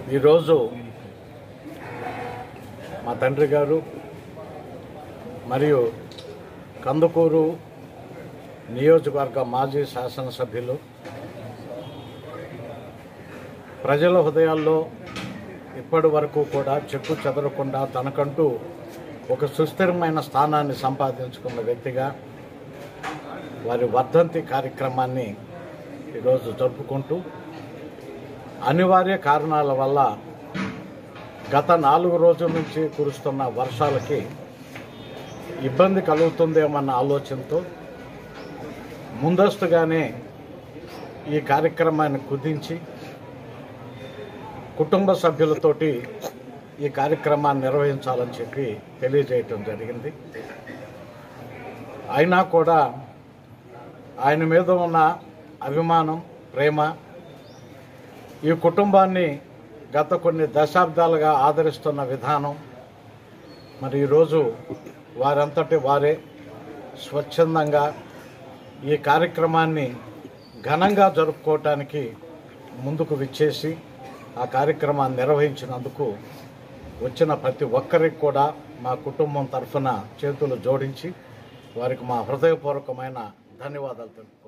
ఈరోజు మా తండ్రి గారు మరియు కందుకూరు నియోజకవర్గ మాజీ శాసనసభ్యులు ప్రజల హృదయాల్లో ఇప్పటి వరకు కూడా చెక్కు చెదరకుండా తనకంటూ ఒక సుస్థిరమైన స్థానాన్ని సంపాదించుకున్న వ్యక్తిగా వారి వర్ధంతి కార్యక్రమాన్ని ఈరోజు జరుపుకుంటూ అనివార్య కారణాల వల్ల గత నాలుగు రోజుల నుంచి కురుస్తున్న వర్షాలకి ఇబ్బంది కలుగుతుందేమన్న ఆలోచనతో ముందస్తుగానే ఈ కార్యక్రమాన్ని కుదించి కుటుంబ సభ్యులతోటి ఈ కార్యక్రమాన్ని నిర్వహించాలని చెప్పి తెలియజేయటం జరిగింది అయినా కూడా ఆయన మీద ఉన్న అభిమానం ప్రేమ ఈ కుటుంబాన్ని గత కొన్ని దశాబ్దాలుగా ఆదరిస్తున్న విధానం మరి ఈరోజు వారంతటి వారే స్వచ్ఛందంగా ఈ కార్యక్రమాన్ని ఘనంగా జరుపుకోవటానికి ముందుకు విచ్చేసి ఆ కార్యక్రమాన్ని నిర్వహించినందుకు వచ్చిన ప్రతి ఒక్కరికి కూడా మా కుటుంబం తరఫున చేతులు జోడించి వారికి మా హృదయపూర్వకమైన ధన్యవాదాలు తెలుపు